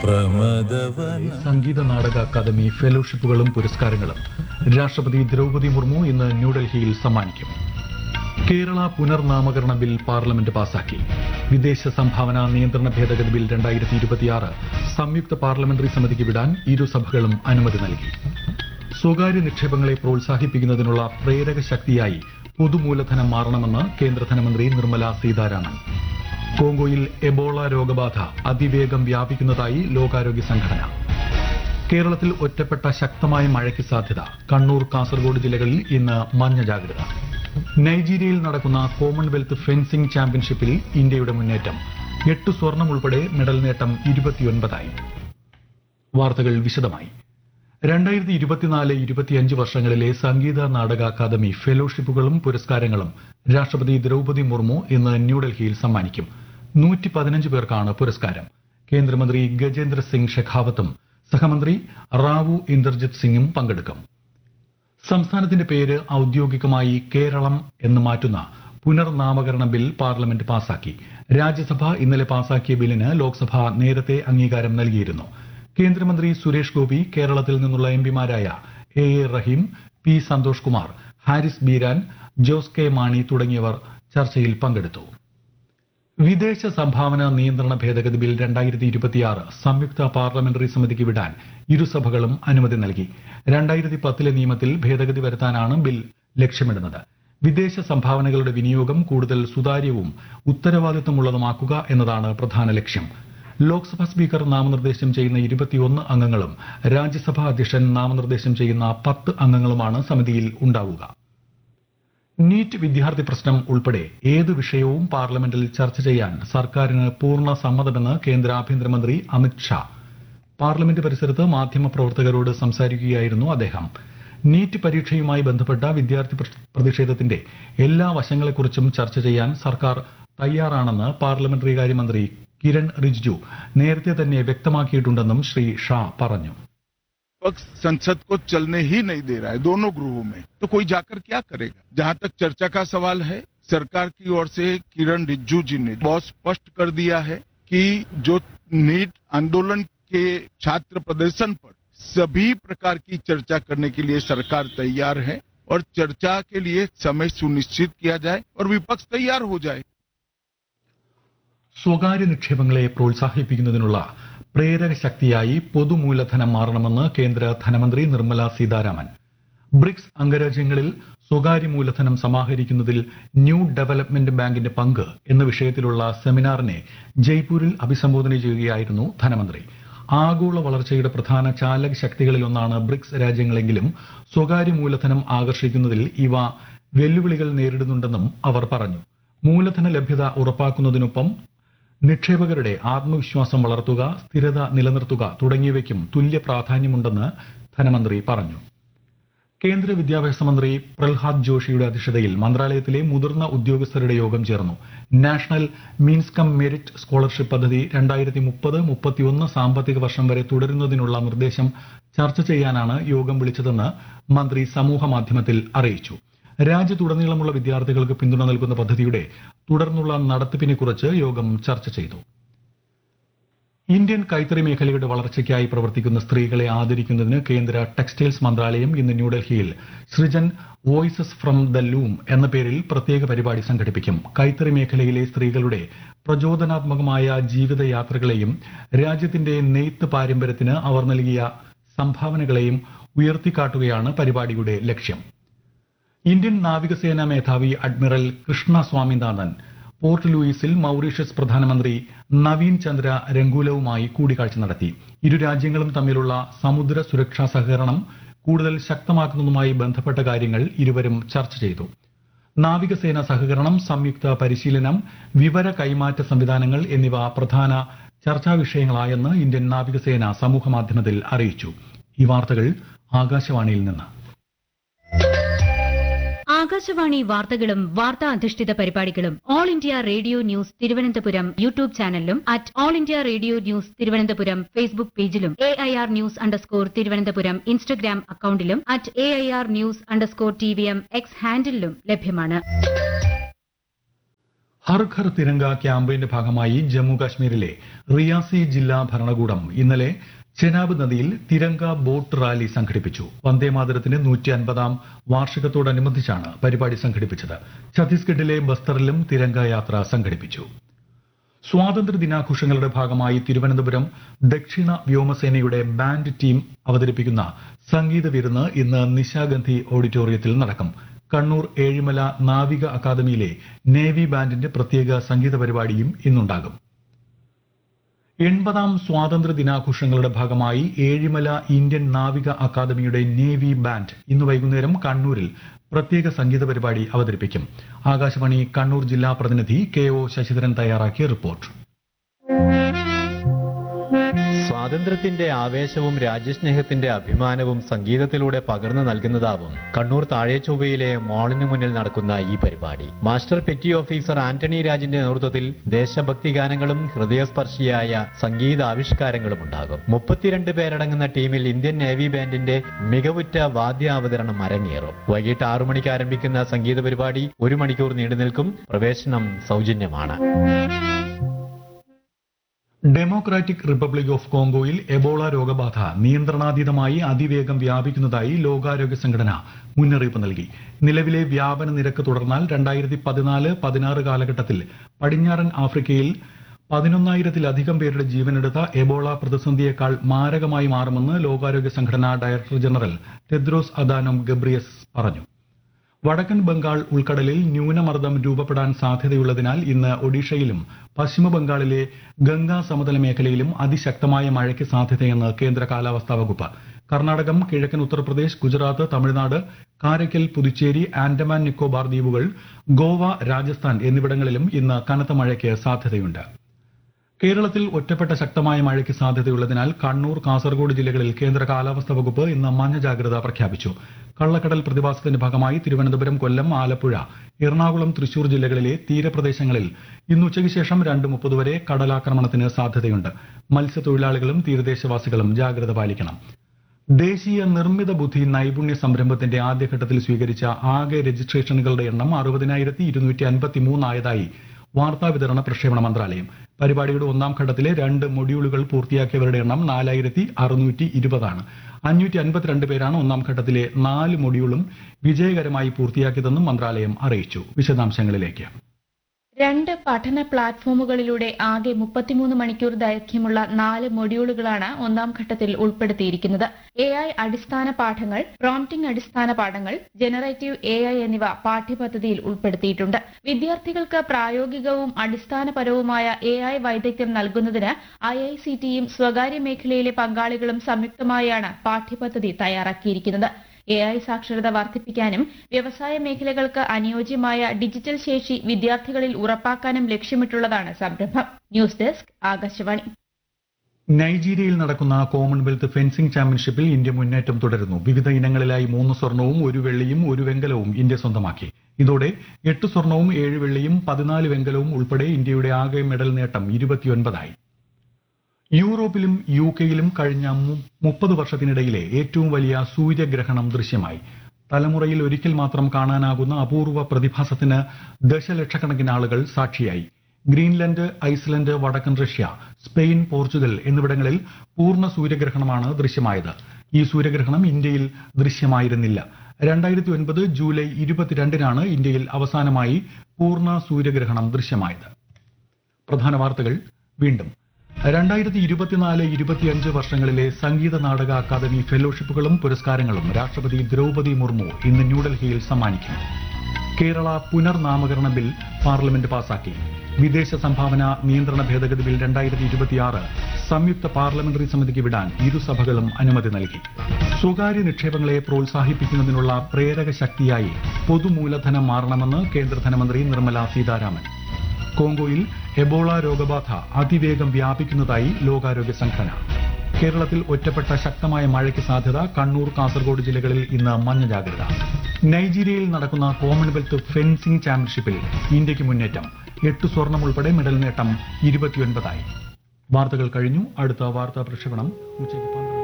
പ്രമദവന സംഗീത നാടക അക്കാദമി ഫെലോഷിപ്പുകളും പുരസ്കാരങ്ങളും രാഷ്ട്രപതി ദ്രൗപദി മുർമു ഇന്ന് ന്യൂഡൽഹിയിൽ സമ്മാനിക്കും കേരള പുനർനാമകരണ ബിൽ പാർലമെന്റ് പാസാക്കി വിദേശ സംഭാവന നിയന്ത്രണ ഭേദഗതി ബിൽ രണ്ടായിരത്തി ഇരുപത്തിയാറ് സംയുക്ത പാർലമെന്ററി സമിതിക്ക് വിടാൻ ഇരുസഭകളും അനുമതി നൽകി സ്വകാര്യ നിക്ഷേപങ്ങളെ പ്രോത്സാഹിപ്പിക്കുന്നതിനുള്ള പ്രേരക ശക്തിയായി പൊതുമൂലധനം മാറണമെന്ന് കേന്ദ്ര ധനമന്ത്രി നിർമ്മല സീതാരാമൻ കോങ്കോയിൽ എബോള രോഗബാധ അതിവേഗം വ്യാപിക്കുന്നതായി ലോകാരോഗ്യ സംഘടന കേരളത്തിൽ ഒറ്റപ്പെട്ട ശക്തമായ മഴയ്ക്ക് സാധ്യത കണ്ണൂർ കാസർഗോഡ് ജില്ലകളിൽ ഇന്ന് മഞ്ഞ ജാഗ്രത നൈജീരിയയിൽ നടക്കുന്ന കോമൺവെൽത്ത് ഫെൻസിംഗ് ചാമ്പ്യൻഷിപ്പിൽ ഇന്ത്യയുടെ മുന്നേറ്റം എട്ട് സ്വർണം ഉൾപ്പെടെ മെഡൽ നേട്ടം ഇരുപത്തിയൊൻപതായി വാർത്തകൾ വിശദമായി രണ്ടായിരത്തി ഇരുപത്തിനാല് ഇരുപത്തിയഞ്ച് വർഷങ്ങളിലെ സംഗീത നാടക അക്കാദമി ഫെലോഷിപ്പുകളും പുരസ്കാരങ്ങളും രാഷ്ട്രപതി ദ്രൗപദി മുർമു ഇന്ന് ന്യൂഡൽഹിയിൽ സമ്മാനിക്കും നൂറ്റി പതിനഞ്ച് പേർക്കാണ് പുരസ്കാരം കേന്ദ്രമന്ത്രി ഗജേന്ദ്ര സിംഗ് ഷെഖാവത്തും സഹമന്ത്രി റാവു ഇന്ദർജിത് സിംഗും പങ്കെടുക്കും സംസ്ഥാനത്തിന്റെ പേര് ഔദ്യോഗികമായി കേരളം എന്ന് മാറ്റുന്ന പുനർനാമകരണ ബിൽ പാർലമെന്റ് പാസാക്കി രാജ്യസഭ ഇന്നലെ പാസാക്കിയ ബില്ലിന് ലോക്സഭ നേരത്തെ അംഗീകാരം നൽകിയിരുന്നു കേന്ദ്രമന്ത്രി സുരേഷ് ഗോപി കേരളത്തിൽ നിന്നുള്ള എംപിമാരായ A A Rahim P Santhosh Kumar Haris Beeran Jose K Mani തുടങ്ങിയവർ ചർച്ചയിൽ പങ്കെടുത്തു വിദേശ സംഭാവന നിയന്ത്രണ ഭേദഗതി ബിൽ രണ്ടായിരത്തി ഇരുപത്തിയാറ് സംയുക്ത പാർലമെന്ററി സമിതിക്ക് വിടാൻ ഇരുസഭകളും അനുമതി നൽകി രണ്ടായിരത്തി പത്തിലെ നിയമത്തിൽ ഭേദഗതി വരുത്താനാണ് ബിൽ ലക്ഷ്യമിടുന്നത് വിദേശ സംഭാവനകളുടെ വിനിയോഗം കൂടുതൽ സുതാര്യവും ഉത്തരവാദിത്തമുള്ളതുമാക്കുക എന്നതാണ് പ്രധാന ലക്ഷ്യം ലോക്സഭാ സ്പീക്കർ നാമനിർദ്ദേശം ചെയ്യുന്ന ഇരുപത്തിയൊന്ന് അംഗങ്ങളും രാജ്യസഭാ അധ്യക്ഷൻ നാമനിർദ്ദേശം ചെയ്യുന്ന പത്ത് അംഗങ്ങളുമാണ് സമിതിയിൽ ഉണ്ടാവുക നീറ്റ് വിദ്യാർത്ഥി പ്രശ്നം ഉൾപ്പെടെ ഏത് വിഷയവും പാർലമെന്റിൽ ചർച്ച ചെയ്യാൻ സർക്കാരിന് പൂർണ്ണ സമ്മതമെന്ന് കേന്ദ്ര ആഭ്യന്തരമന്ത്രി അമിത് ഷാ പാർലമെന്റ് പരിസരത്ത് മാധ്യമപ്രവർത്തകരോട് സംസാരിക്കുകയായിരുന്നു അദ്ദേഹം നീറ്റ് പരീക്ഷയുമായി ബന്ധപ്പെട്ട വിദ്യാർത്ഥി പ്ര- പ്രതിഷേധത്തിന്റെ എല്ലാ വശങ്ങളെക്കുറിച്ചും ചർച്ച ചെയ്യാൻ സർക്കാർ തയ്യാറാണെന്ന് പാർലമെന്ററി കാര്യമന്ത്രി കിരൺ റിജിജു നേരത്തെ തന്നെ വ്യക്തമാക്കിയിട്ടുണ്ടെന്നും ശ്രീ ഷാ പറഞ്ഞു पक्ष संसद को चलने ही नहीं दे रहा है दोनों गृहों में तो कोई जाकर क्या करेगा जहां तक चर्चा का सवाल है सरकार की ओर से किरण रिज्जू जी ने बहुत स्पष्ट कर दिया है कि जो नीट आंदोलन के छात्र प्रदर्शन पर सभी प्रकार की चर्चा करने के लिए सरकार तैयार है और चर्चा के लिए समय सुनिश्चित किया जाए और विपक्ष तैयार हो जाए സ്വകാര്യ നിക്ഷേപങ്ങളെ പ്രോത്സാഹിപ്പിക്കുന്നതിനുള്ള പ്രേരക ശക്തിയായി പൊതുമൂലധനം മാറണമെന്ന് കേന്ദ്ര ധനമന്ത്രി നിർമ്മല സീതാരാമൻ ബ്രിക്സ് അംഗരാജ്യങ്ങളിൽ സ്വകാര്യ മൂലധനം സമാഹരിക്കുന്നതിൽ ന്യൂ ഡെവലപ്മെന്റ് ബാങ്കിന്റെ പങ്ക് എന്ന വിഷയത്തിലുള്ള സെമിനാറിനെ ജയ്പൂരിൽ അഭിസംബോധന ചെയ്യുകയായിരുന്നു ധനമന്ത്രി ആഗോള വളർച്ചയുടെ പ്രധാന ചാലക ശക്തികളിലൊന്നാണ് ബ്രിക്സ് രാജ്യങ്ങളെങ്കിലും സ്വകാര്യ മൂലധനം ആകർഷിക്കുന്നതിൽ ഇവ വെല്ലുവിളികൾ നേരിടുന്നുണ്ടെന്നും അവർ പറഞ്ഞു മൂലധന ലഭ്യത ഉറപ്പാക്കുന്നതിനൊപ്പം നിക്ഷേപകരുടെ ആത്മവിശ്വാസം വളർത്തുക സ്ഥിരത നിലനിർത്തുക തുടങ്ങിയവയ്ക്കും തുല്യ പ്രാധാന്യമുണ്ടെന്ന് ധനമന്ത്രി പറഞ്ഞു കേന്ദ്ര വിദ്യാഭ്യാസ മന്ത്രി പ്രഹ്ലാദ് ജോഷിയുടെ അധ്യക്ഷതയിൽ മന്ത്രാലയത്തിലെ മുതിർന്ന ഉദ്യോഗസ്ഥരുടെ യോഗം ചേർന്നു national means cum merit scholarship പദ്ധതി രണ്ടായിരത്തി മുപ്പത് മുപ്പത്തിയൊന്ന് സാമ്പത്തിക വർഷം വരെ തുടരുന്നതിനുള്ള നിർദ്ദേശം ചർച്ച ചെയ്യാനാണ് യോഗം വിളിച്ചതെന്ന് മന്ത്രി സമൂഹ മാധ്യമത്തിൽ അറിയിച്ചു രാജ്യത്തുടനീളമുള്ള വിദ്യാർത്ഥികൾക്ക് പിന്തുണ നൽകുന്ന പദ്ധതിയുടെ തുടർന്നുള്ള നടത്തിപ്പിനെക്കുറിച്ച് യോഗം ചർച്ച ചെയ്തു ഇന്ത്യൻ കൈത്തറി മേഖലയുടെ വളർച്ചയ്ക്കായി പ്രവർത്തിക്കുന്ന സ്ത്രീകളെ ആദരിക്കുന്നതിന് കേന്ദ്ര ടെക്സ്റ്റൈൽസ് മന്ത്രാലയം ഇന്ന് ന്യൂഡൽഹിയിൽ Srijan voices from the loom എന്ന പേരിൽ പ്രത്യേക പരിപാടി സംഘടിപ്പിക്കും കൈത്തറി മേഖലയിലെ സ്ത്രീകളുടെ പ്രചോദനാത്മകമായ ജീവിതയാത്രകളെയും രാജ്യത്തിന്റെ നെയ്ത്ത് പാരമ്പര്യത്തിന് അവർ നൽകിയ സംഭാവനകളെയും ഉയർത്തിക്കാട്ടുകയാണ് പരിപാടിയുടെ ലക്ഷ്യം ഇന്ത്യൻ നാവികസേനാ മേധാവി അഡ്മിറൽ കൃഷ്ണ സ്വാമിനാഥൻ പോർട്ട് ലൂയിസിൽ മൌറീഷ്യസ് പ്രധാനമന്ത്രി നവീൻ ചന്ദ്ര രംഗൂലവുമായി കൂടിക്കാഴ്ച നടത്തി ഇരു രാജ്യങ്ങളും തമ്മിലുള്ള സമുദ്ര സുരക്ഷാ സഹകരണം കൂടുതൽ ശക്തമാക്കുന്നതുമായി ബന്ധപ്പെട്ട കാര്യങ്ങൾ ഇരുവരും ചർച്ച ചെയ്തു നാവികസേന സഹകരണം സംയുക്ത പരിശീലനം വിവര കൈമാറ്റ സംവിധാനങ്ങൾ എന്നിവ പ്രധാന ചർച്ചാ വിഷയങ്ങളായെന്ന് ഇന്ത്യൻ നാവികസേന സമൂഹമാധ്യമത്തിൽ അറിയിച്ചു ഈ വാർത്തകൾ ആകാശവാണിയിൽ നിന്ന് ആകാശവാണി വാർത്തകളും വാർത്താ അധിഷ്ഠിത പരിപാടികളും all India radio news Thiruvananthapuram YouTube ചാനലിലും at all India radio news Thiruvananthapuram Facebook പേജിലും A I R news underscore Thiruvananthapuram Instagram അക്കൌണ്ടിലും at A I R news underscore T V M X ഹാൻഡിലും ലഭ്യമാണ് ഹർ ഘർ തിരങ്ക ക്യാമ്പയിന്റെ ഭാഗമായി ജമ്മു കാശ്മീരിലെ റിയാസി ജില്ലാ ഭരണകൂടം ഇന്നലെ ചെനാബ് നദിയിൽ തിരങ്ക ബോട്ട് റാലി സംഘടിപ്പിച്ചു വന്ദേമാതരത്തിന്റെ നൂറ്റി അൻപതാം വാർഷികത്തോടനുബന്ധിച്ചാണ് പരിപാടി സംഘടിപ്പിച്ചത് ഛത്തീസ്ഗഡിലെ ബസ്തറിലും തിരങ്ക യാത്ര സംഘടിപ്പിച്ചു സ്വാതന്ത്ര്യ ദിനാഘോഷങ്ങളുടെ ഭാഗമായി തിരുവനന്തപുരം ദക്ഷിണ വ്യോമസേനയുടെ ബാൻഡ് ടീം അവതരിപ്പിക്കുന്ന സംഗീത വിരുന്ന് ഇന്ന് നിശാഗന്ധി ഓഡിറ്റോറിയത്തിൽ നടക്കും കണ്ണൂർ ഏഴിമല നാവിക അക്കാദമിയിലെ നേവി ബാൻഡിന്റെ പ്രത്യേക സംഗീത പരിപാടിയും ഇന്നുണ്ടാകും എൺപതാം സ്വാതന്ത്ര്യ ദിനാഘോഷങ്ങളുടെ ഭാഗമായി ഏഴിമല ഇന്ത്യൻ നാവിക അക്കാദമിയുടെ നേവി ബാൻഡ് ഇന്ന് വൈകുന്നേരം കണ്ണൂരിൽ പ്രത്യേക സംഗീത പരിപാടി അവതരിപ്പിക്കും ആകാശവാണി കണ്ണൂർ ജില്ലാ പ്രതിനിധി കെ ഒ ശശിധരൻ തയ്യാറാക്കിയ റിപ്പോർട്ട് സ്വാതന്ത്ര്യത്തിന്റെ ആവേശവും രാജ്യസ്നേഹത്തിന്റെ അഭിമാനവും സംഗീതത്തിലൂടെ പകർന്നു നൽകുന്നതാവും കണ്ണൂർ താഴേച്ചൊവ്വയിലെ മാളിന് മുന്നിൽ നടക്കുന്ന ഈ പരിപാടി മാസ്റ്റർ പെറ്റി ഓഫീസർ ആന്റണി രാജിന്റെ നേതൃത്വത്തിൽ ദേശഭക്തി ഗാനങ്ങളും ഹൃദയസ്പർശിയായ സംഗീത ആവിഷ്കാരങ്ങളും ഉണ്ടാകും മുപ്പത്തിരണ്ട് പേരടങ്ങുന്ന ടീമിൽ ഇന്ത്യൻ നേവി ബാൻഡിന്റെ മികവുറ്റ വാദ്യാവതരണം അരങ്ങേറും വൈകിട്ട് ആറു മണിക്ക് ആരംഭിക്കുന്ന സംഗീത പരിപാടി ഒരു മണിക്കൂർ നീണ്ടു നിൽക്കും പ്രവേശനം സൗജന്യമാണ് ഡെമോക്രാറ്റിക് റിപ്പബ്ലിക് ഓഫ് കോങ്കോയിൽ എബോള രോഗബാധ നിയന്ത്രണാതീതമായി അതിവേഗം വ്യാപിക്കുന്നതായി ലോകാരോഗ്യ സംഘടന മുന്നറിയിപ്പ് നൽകി നിലവിലെ വ്യാപന നിരക്ക് തുടർന്നാൽ രണ്ടായിരത്തി പതിനാല് പതിനാറ് കാലഘട്ടത്തിൽ പടിഞ്ഞാറൻ ആഫ്രിക്കയിൽ പതിനൊന്നായിരത്തിലധികം പേരുടെ ജീവനെടുത്ത എബോള പ്രതിസന്ധിയേക്കാൾ മാരകമായി മാറുമെന്ന് ലോകാരോഗ്യ സംഘടനാ director general Tedros Adhanom Ghebreyesus പറഞ്ഞു വടക്കൻ ബംഗാൾ ഉൾക്കടലിൽ ന്യൂനമർദ്ദം രൂപപ്പെടാൻ സാധ്യതയുള്ളതിനാൽ ഇന്ന് ഒഡീഷയിലും പശ്ചിമ ബംഗാളിലെ ഗംഗാ സമതല മേഖലയിലും അതിശക്തമായ മഴയ്ക്ക് സാധ്യതയെന്ന് കേന്ദ്ര കാലാവസ്ഥാ വകുപ്പ് കർണാടകം കിഴക്കൻ ഉത്തർപ്രദേശ് ഗുജറാത്ത് തമിഴ്നാട് കാരയ്ക്കൽ പുതുച്ചേരി ആൻഡമാൻ നിക്കോബാർ ദ്വീപുകൾ ഗോവ രാജസ്ഥാൻ എന്നിവിടങ്ങളിലും ഇന്ന് കനത്ത മഴയ്ക്ക് സാധ്യതയുണ്ട് കേരളത്തിൽ ഒറ്റപ്പെട്ട ശക്തമായ മഴയ്ക്ക് സാധ്യതയുള്ളതിനാൽ കണ്ണൂർ കാസർഗോഡ് ജില്ലകളിൽ കേന്ദ്ര കാലാവസ്ഥാ വകുപ്പ് ഇന്ന് മഞ്ഞ ജാഗ്രത പ്രഖ്യാപിച്ചു കള്ളക്കടൽ പ്രതിഭാസത്തിന്റെ ഭാഗമായി തിരുവനന്തപുരം കൊല്ലം ആലപ്പുഴ എറണാകുളം തൃശൂർ ജില്ലകളിലെ തീരപ്രദേശങ്ങളിൽ ഇന്ന് ഉച്ചയ്ക്ക് ശേഷം രണ്ട് മുപ്പത് വരെ കടലാക്രമണത്തിന് സാധ്യതയുണ്ട് മത്സ്യത്തൊഴിലാളികളും തീരദേശവാസികളും ജാഗ്രത പാലിക്കണം ദേശീയ നിർമ്മിത ബുദ്ധി നൈപുണ്യ സംരംഭത്തിന്റെ ആദ്യഘട്ടത്തിൽ സ്വീകരിച്ച ആകെ രജിസ്ട്രേഷനുകളുടെ എണ്ണം അറുപതിനായിരത്തി ഇരുന്നൂറ്റി അൻപത്തി മൂന്നായതായി വാർത്താ വിതരണ പ്രക്ഷേപണ മന്ത്രാലയം പരിപാടിയുടെ ഒന്നാം ഘട്ടത്തിലെ രണ്ട് മൊഡ്യൂളുകൾ പൂർത്തിയാക്കിയവരുടെ എണ്ണം നാലായിരത്തി അറുന്നൂറ്റി ഇരുപതാണ് അഞ്ഞൂറ്റി അൻപത്തിരണ്ട് പേരാണ് ഒന്നാം ഘട്ടത്തിലെ നാല് മൊഡ്യൂളും വിജയകരമായി പൂർത്തിയാക്കിയതെന്നും മന്ത്രാലയം അറിയിച്ചു വിശദാംശങ്ങളിലേക്ക് രണ്ട് പഠന പ്ലാറ്റ്ഫോമുകളിലൂടെ ആകെ മുപ്പത്തിമൂന്ന് മണിക്കൂർ ദൈർഘ്യമുള്ള നാല് മൊഡ്യൂളുകളാണ് ഒന്നാം ഘട്ടത്തിൽ ഉൾപ്പെടുത്തിയിരിക്കുന്നത് എ ഐ അടിസ്ഥാന പാഠങ്ങൾ പ്രോംപ്റ്റിംഗ് അടിസ്ഥാന പാഠങ്ങൾ ജനറേറ്റീവ് എ ഐ എന്നിവ പാഠ്യപദ്ധതിയിൽ ഉൾപ്പെടുത്തിയിട്ടുണ്ട് വിദ്യാർത്ഥികൾക്ക് പ്രായോഗികവും അടിസ്ഥാനപരവുമായ എ ഐ വൈദഗ്ധ്യം നൽകുന്നതിന് ഐ ഐ സി ടിയും സ്വകാര്യ മേഖലയിലെ പങ്കാളികളും സംയുക്തമായാണ് പാഠ്യപദ്ധതി തയ്യാറാക്കിയിരിക്കുന്നത് എ ഐ സാക്ഷരത വർദ്ധിപ്പിക്കാനും വ്യവസായ മേഖലകൾക്ക് അനുയോജ്യമായ ഡിജിറ്റൽ ശേഷി വിദ്യാർത്ഥികളിൽ ഉറപ്പാക്കാനും ലക്ഷ്യമിട്ടുള്ളതാണ് സംരംഭം ന്യൂസ് ഡെസ്ക് ആകാശവാണി നൈജീരിയയിൽ നടക്കുന്ന കോമൺവെൽത്ത് ഫെൻസിംഗ് ചാമ്പ്യൻഷിപ്പിൽ ഇന്ത്യ മുന്നേറ്റം തുടരുന്നു വിവിധ ഇനങ്ങളിലായി മൂന്ന് സ്വർണവും ഒരു വെള്ളിയും ഒരു വെങ്കലവും ഇന്ത്യ സ്വന്തമാക്കി ഇതോടെ എട്ട് സ്വർണവും ഏഴ് വെള്ളിയും പതിനാല് വെങ്കലവും ഉൾപ്പെടെ ഇന്ത്യയുടെ ആകെ മെഡൽ നേട്ടം ഇരുപത്തിയൊൻപതായി യൂറോപ്പിലും യു കെയിലും കഴിഞ്ഞ മു- മുപ്പത് വർഷത്തിനിടയിലെ ഏറ്റവും വലിയ സൂര്യഗ്രഹണം ദൃശ്യമായി തലമുറയിൽ ഒരിക്കൽ മാത്രം കാണാനാകുന്ന അപൂർവ പ്രതിഭാസത്തിന് ദശലക്ഷക്കണക്കിന് ആളുകൾ സാക്ഷിയായി ഗ്രീൻലൻഡ് ഐസ്ലൻഡ് വടക്കൻ റഷ്യ സ്പെയിൻ പോർച്ചുഗൽ എന്നിവിടങ്ങളിൽ പൂർണ്ണ സൂര്യഗ്രഹണമാണ് ദൃശ്യമായത് ഈ സൂര്യഗ്രഹണം ഇന്ത്യയിൽ ദൃശ്യമായിരുന്നില്ല രണ്ടായിരത്തി ഒൻപത് ജൂലൈ ഇരുപത്തിരണ്ടിനാണ് ഇന്ത്യയിൽ അവസാനമായി പൂർണ്ണ സൂര്യഗ്രഹണം ദൃശ്യമായത് പ്രധാന വാർത്തകൾ വീണ്ടും രണ്ടായിരത്തി ഇരുപത്തിനാല് ഇരുപത്തിയഞ്ച് വർഷങ്ങളിലെ സംഗീത നാടക അക്കാദമി ഫെലോഷിപ്പുകളും പുരസ്കാരങ്ങളും രാഷ്ട്രപതി ദ്രൗപദി മുർമു ഇന്ന് ന്യൂഡൽഹിയിൽ സമ്മാനിക്കും കേരള പുനർനാമകരണ ബിൽ പാർലമെന്റ് പാസാക്കി വിദേശ സംഭാവന നിയന്ത്രണ ഭേദഗതി ബിൽ രണ്ടായിരത്തി ഇരുപത്തിയാറ് സംയുക്ത പാർലമെന്ററി സമിതിക്ക് വിടാൻ ഇരുസഭകളും അനുമതി നൽകി സ്വകാര്യ നിക്ഷേപങ്ങളെ പ്രോത്സാഹിപ്പിക്കുന്നതിനുള്ള പ്രേരക ശക്തിയായി പൊതുമൂലധനം മാറണമെന്ന് കേന്ദ്ര ധനമന്ത്രി നിർമ്മല സീതാരാമൻ കോങ്കോയിൽ എബോള രോഗബാധ അതിവേഗം വ്യാപിക്കുന്നതായി ലോകാരോഗ്യ സംഘടന കേരളത്തിൽ ഒറ്റപ്പെട്ട ശക്തമായ മഴയ്ക്ക് സാധ്യത കണ്ണൂർ കാസർഗോഡ് ജില്ലകളിൽ ഇന്ന് മഞ്ഞ ജാഗ്രത നൈജീരിയയിൽ നടക്കുന്ന കോമൺവെൽത്ത് ഫെൻസിംഗ് ചാമ്പ്യൻഷിപ്പിൽ ഇന്ത്യയ്ക്ക് മുന്നേറ്റം എട്ട് സ്വർണം ഉൾപ്പെടെ മെഡൽ നേട്ടം ഇരുപത്തിയൊൻപതായി വാർത്തകൾ കഴിഞ്ഞു അടുത്ത വാർത്താ പ്രക്ഷേപണം ഉച്ചയ്ക്ക് പന്ത്രണ്ട്